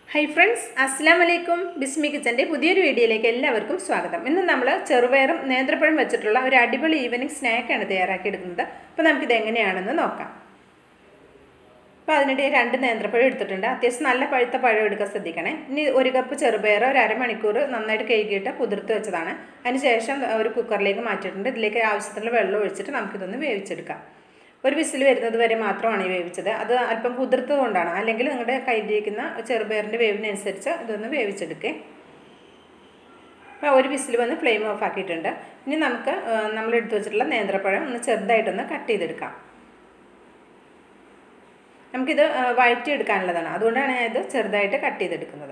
hi friends അസ്സാം വലൈക്കും ബിസ്മി കിച്ചൻ്റെ പുതിയൊരു വീഡിയോയിലേക്ക് എല്ലാവർക്കും സ്വാഗതം ഇന്ന് നമ്മൾ ചെറുപയറും നേന്ത്രപ്പഴം വെച്ചിട്ടുള്ള ഒരു അടിപൊളി ഈവനിങ് സ്നാക്കാണ് തയ്യാറാക്കിയെടുക്കുന്നത് അപ്പോൾ നമുക്കിത് എങ്ങനെയാണെന്ന് നോക്കാം അപ്പോൾ അതിനിടെ രണ്ട് നേന്ത്രപ്പഴം എടുത്തിട്ടുണ്ട് അത്യാവശ്യം നല്ല പഴുത്ത പഴം എടുക്കാൻ ശ്രദ്ധിക്കണേ ഇനി ഒരു കപ്പ് ചെറുപയർ ഒരു അരമണിക്കൂർ നന്നായിട്ട് കഴുകിയിട്ട് കുതിർത്ത് വെച്ചതാണ് അതിനുശേഷം ഒരു കുക്കറിലേക്ക് മാറ്റിയിട്ടുണ്ട് ഇതിലേക്ക് ആവശ്യത്തിനുള്ള വെള്ളം ഒഴിച്ചിട്ട് നമുക്കിതൊന്ന് വേവിച്ചെടുക്കാം ഒരു വിസിൽ വരുന്നത് വരെ മാത്രമാണ് ഈ വേവിച്ചത് അത് അല്പം കുതിർത്തത് കൊണ്ടാണ് അല്ലെങ്കിൽ നിങ്ങളുടെ കയ്യിലിരിക്കുന്ന ചെറുപയറിൻ്റെ വേവിനനുസരിച്ച് ഇതൊന്ന് വേവിച്ചെടുക്കേ അപ്പോൾ ഒരു വിസിൽ വന്ന് ഫ്ലെയിം ഓഫ് ആക്കിയിട്ടുണ്ട് ഇനി നമുക്ക് നമ്മൾ എടുത്തു വെച്ചിട്ടുള്ള നേന്ത്രപ്പഴം ഒന്ന് ചെറുതായിട്ടൊന്ന് കട്ട് ചെയ്തെടുക്കാം നമുക്കിത് വഴറ്റി എടുക്കാനുള്ളതാണ് അതുകൊണ്ടാണ് ഞാൻ ഇത് ചെറുതായിട്ട് കട്ട് ചെയ്തെടുക്കുന്നത്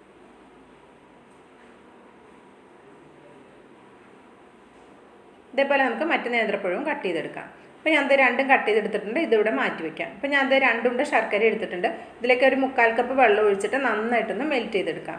ഇതേപോലെ നമുക്ക് മറ്റു നേന്ത്രപ്പഴവും കട്ട് ചെയ്തെടുക്കാം അപ്പോൾ ഞാൻ അത് രണ്ടും കട്ട് ചെയ്തെടുത്തിട്ടുണ്ട് ഇതിവിടെ മാറ്റി വയ്ക്കാം അപ്പോൾ ഞാൻ അത് രണ്ടുണ്ട് ശർക്കര എടുത്തിട്ടുണ്ട് ഇതിലേക്ക് ഒരു മുക്കാൽ കപ്പ് വെള്ളം ഒഴിച്ചിട്ട് നന്നായിട്ടൊന്ന് മെൽറ്റ് ചെയ്തെടുക്കാം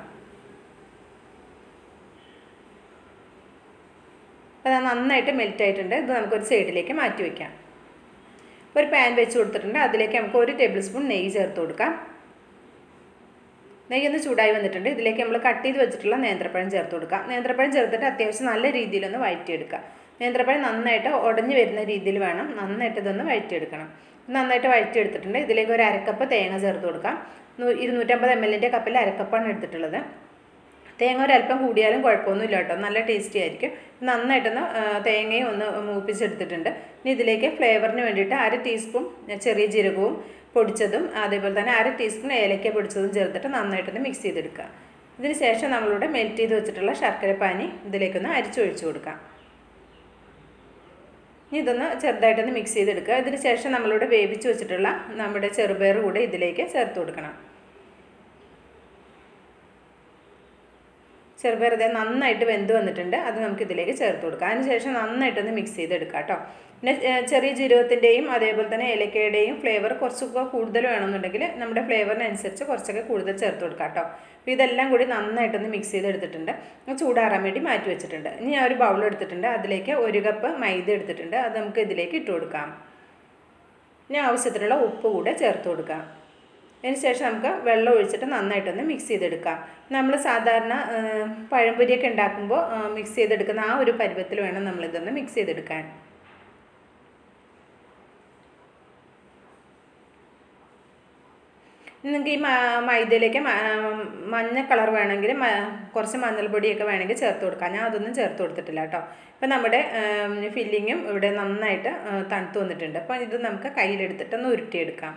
അപ്പോൾ അത് നന്നായിട്ട് മെൽറ്റ് ആയിട്ടുണ്ട് ഇത് നമുക്കൊരു സൈഡിലേക്ക് മാറ്റി വയ്ക്കാം ഒരു പാൻ വെച്ച് കൊടുത്തിട്ടുണ്ട് അതിലേക്ക് നമുക്ക് ഒരു ടേബിൾ സ്പൂൺ നെയ്യ് ചേർത്ത് കൊടുക്കാം നെയ്യ് ഒന്ന് ചൂടായി വന്നിട്ടുണ്ട് ഇതിലേക്ക് നമ്മൾ കട്ട് ചെയ്ത് വെച്ചിട്ടുള്ള നേന്ത്രപ്പഴം ചേർത്ത് കൊടുക്കാം നേന്ത്രപ്പഴം ചേർത്തിട്ട് അത്യാവശ്യം നല്ല രീതിയിലൊന്ന് വഴറ്റിയെടുക്കുക നേന്ത്രപ്പഴം നന്നായിട്ട് ഉടഞ്ഞു വരുന്ന രീതിയിൽ വേണം നന്നായിട്ട് ഇതൊന്ന് വഴറ്റിയെടുക്കണം നന്നായിട്ട് വഴറ്റിയെടുത്തിട്ടുണ്ട് ഇതിലേക്ക് ഒരു അരക്കപ്പ് തേങ്ങ ചേർത്ത് കൊടുക്കാം ഇരുന്നൂറ്റമ്പത് എം എല്ലിൻ്റെ കപ്പിൽ അരക്കപ്പാണ് എടുത്തിട്ടുള്ളത് തേങ്ങ ഒരല്പം കൂടിയാലും കുഴപ്പമൊന്നുമില്ല കേട്ടോ നല്ല ടേസ്റ്റി ആയിരിക്കും നന്നായിട്ടൊന്ന് തേങ്ങയും ഒന്ന് മൂപ്പിച്ചെടുത്തിട്ടുണ്ട് ഇനി ഇതിലേക്ക് ഫ്ലേവറിന് വേണ്ടിയിട്ട് അര ടീസ്പൂൺ ചെറിയ ജീരകവും പൊടിച്ചതും അതേപോലെ തന്നെ അര ടീസ്പൂൺ ഏലക്ക പൊടിച്ചതും ചേർത്തിട്ട് നന്നായിട്ടൊന്ന് മിക്സ് ചെയ്തെടുക്കുക ഇതിന് ശേഷം നമ്മളിവിടെ മെൽറ്റ് ചെയ്ത് വെച്ചിട്ടുള്ള ശർക്കര പാനി ഇതിലേക്കൊന്ന് അരിച്ചൊഴിച്ചു കൊടുക്കാം ഇനി ഇതൊന്ന് ചെറുതായിട്ടൊന്ന് മിക്സ് ചെയ്തെടുക്കുക ഇതിന് ശേഷം നമ്മളിവിടെ വേവിച്ച് വെച്ചിട്ടുള്ള നമ്മുടെ ചെറുപയർ കൂടെ ഇതിലേക്ക് ചേർത്ത് കൊടുക്കണം ചെറുപയർ ഇതേ നന്നായിട്ട് വെന്ത് വന്നിട്ടുണ്ട് അത് നമുക്ക് ഇതിലേക്ക് ചേർത്ത് കൊടുക്കാം അതിനുശേഷം നന്നായിട്ടൊന്ന് മിക്സ് ചെയ്തെടുക്കാം കേട്ടോ പിന്നെ ചെറിയ ജീരകത്തിൻ്റെയും അതേപോലെ തന്നെ ഏലക്കയുടെയും ഫ്ലേവർ കുറച്ചൊക്കെ കൂടുതൽ വേണമെന്നുണ്ടെങ്കിൽ നമ്മുടെ ഫ്ലേവറിനനുസരിച്ച് കുറച്ചൊക്കെ കൂടുതൽ ചേർത്ത് കൊടുക്കാം കേട്ടോ അപ്പോൾ ഇതെല്ലാം കൂടി നന്നായിട്ടൊന്ന് മിക്സ് ചെയ്തെടുത്തിട്ടുണ്ട് ചൂടാറാൻ വേണ്ടി മാറ്റി വെച്ചിട്ടുണ്ട് ഇനി ഞാൻ ഒരു ബൗൾ എടുത്തിട്ടുണ്ട് അതിലേക്ക് ഒരു കപ്പ് മൈദ എടുത്തിട്ടുണ്ട് അത് നമുക്ക് ഇതിലേക്ക് ഇട്ട് കൊടുക്കാം ഇനി ആവശ്യത്തിനുള്ള ഉപ്പ് കൂടെ ചേർത്ത് കൊടുക്കാം അതിന് ശേഷം നമുക്ക് വെള്ളം ഒഴിച്ചിട്ട് നന്നായിട്ടൊന്ന് മിക്സ് ചെയ്തെടുക്കാം നമ്മൾ സാധാരണ പഴംപൊരിയൊക്കെ ഉണ്ടാക്കുമ്പോൾ മിക്സ് ചെയ്തെടുക്കുന്ന ആ ഒരു പരുവത്തിൽ വേണം നമ്മളിതൊന്ന് മിക്സ് ചെയ്തെടുക്കാൻ നിങ്ങൾക്ക് ഈ മൈദയിലേക്ക് മഞ്ഞ കളർ വേണമെങ്കിൽ കുറച്ച് മഞ്ഞൾപ്പൊടിയൊക്കെ വേണമെങ്കിൽ ചേർത്ത് കൊടുക്കാം ഞാൻ അതൊന്നും ചേർത്ത് കൊടുത്തിട്ടില്ല കേട്ടോ ഇപ്പം നമ്മുടെ ഫില്ലിങ്ങും ഇവിടെ നന്നായിട്ട് തണുത്ത് വന്നിട്ടുണ്ട് അപ്പോൾ ഇത് നമുക്ക് കയ്യിലെടുത്തിട്ടൊന്ന് ഉരുട്ടിയെടുക്കാം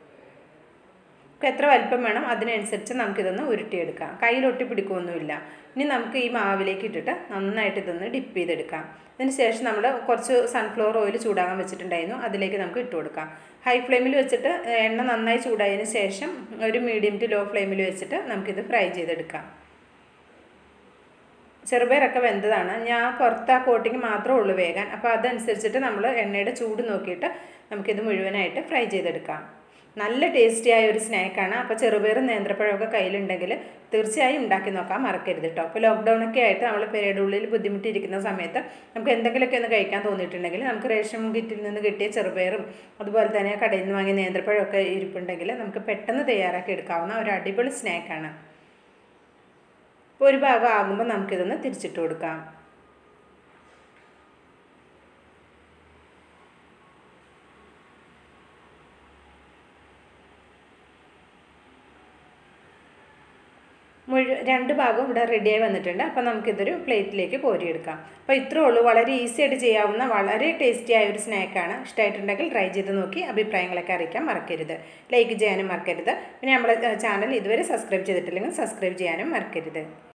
എത്ര വലിപ്പം വേണം അതിനനുസരിച്ച് നമുക്കിതൊന്ന് ഉരുട്ടിയെടുക്കാം കയ്യിൽ ഒട്ടി പിടിക്കുകയൊന്നുമില്ല ഇനി നമുക്ക് ഈ മാവിലേക്ക് ഇട്ടിട്ട് നന്നായിട്ട് ഇതൊന്ന് ഡിപ്പ് ചെയ്തെടുക്കാം അതിന് ശേഷം നമ്മൾ കുറച്ച് സൺഫ്ലവർ ഓയിൽ ചൂടാകാൻ വെച്ചിട്ടുണ്ടായിരുന്നു അതിലേക്ക് നമുക്ക് ഇട്ട് കൊടുക്കാം ഹൈ ഫ്ലെയിമിൽ വെച്ചിട്ട് എണ്ണ നന്നായി ചൂടായതിന് ശേഷം ഒരു മീഡിയം ടു ലോ ഫ്ലെയിമിൽ വെച്ചിട്ട് നമുക്കിത് ഫ്രൈ ചെയ്തെടുക്കാം ചെറുപയറൊക്കെ വെന്തതാണ് ഞാൻ പുറത്ത് ആ കോട്ടിങ് മാത്രമേ ഉള്ളൂ വേഗം അപ്പോൾ അതനുസരിച്ചിട്ട് നമ്മൾ എണ്ണയുടെ ചൂട് നോക്കിയിട്ട് നമുക്കിത് മുഴുവനായിട്ട് ഫ്രൈ ചെയ്തെടുക്കാം നല്ല ടേസ്റ്റിയായ ഒരു സ്നാക്കാണ് അപ്പോൾ ചെറുപയറും നേന്ത്രപ്പഴമൊക്കെ കയ്യിലുണ്ടെങ്കിൽ തീർച്ചയായും ഉണ്ടാക്കി നോക്കാൻ മറക്കരുത് കേട്ടോ അപ്പോൾ ലോക്ക്ഡൗണൊക്കെ ആയിട്ട് നമ്മൾ പെരയുടെ ഉള്ളിൽ ബുദ്ധിമുട്ടിയിരിക്കുന്ന സമയത്ത് നമുക്ക് എന്തെങ്കിലുമൊക്കെ ഒന്ന് കഴിക്കാൻ തോന്നിയിട്ടുണ്ടെങ്കിൽ നമുക്ക് റേഷൻ കിറ്റിൽ നിന്ന് കിട്ടിയ ചെറുപയറും അതുപോലെ തന്നെ കടയിൽ നിന്ന് വാങ്ങിയ നേന്ത്രപ്പഴമൊക്കെ ഇരിപ്പുണ്ടെങ്കിൽ നമുക്ക് പെട്ടെന്ന് തയ്യാറാക്കി എടുക്കാവുന്ന ഒരു അടിപൊളി സ്നാക്കാണ് ഇപ്പോൾ ഒരു ഭാഗം ആകുമ്പോൾ നമുക്കിതൊന്ന് തിരിച്ചിട്ട് കൊടുക്കാം മുഴു രണ്ട് ഭാഗവും ഇവിടെ റെഡിയായി വന്നിട്ടുണ്ട് അപ്പോൾ നമുക്കിതൊരു പ്ലേറ്റിലേക്ക് കോരിയെടുക്കാം അപ്പോൾ ഇത്രേ ഉള്ളൂ വളരെ ഈസി ആയിട്ട് ചെയ്യാവുന്ന വളരെ ടേസ്റ്റി ആയ ഒരു സ്നാക്കാണ് ഇഷ്ടമായിട്ടുണ്ടെങ്കിൽ ട്രൈ ചെയ്ത് നോക്കി അഭിപ്രായങ്ങളൊക്കെ അറിയിക്കാൻ മറക്കരുത് ലൈക്ക് ചെയ്യാനും മറക്കരുത് പിന്നെ നമ്മുടെ ചാനൽ ഇതുവരെ സബ്സ്ക്രൈബ് ചെയ്തിട്ടില്ലെങ്കിൽ സബ്സ്ക്രൈബ് ചെയ്യാനും മറക്കരുത്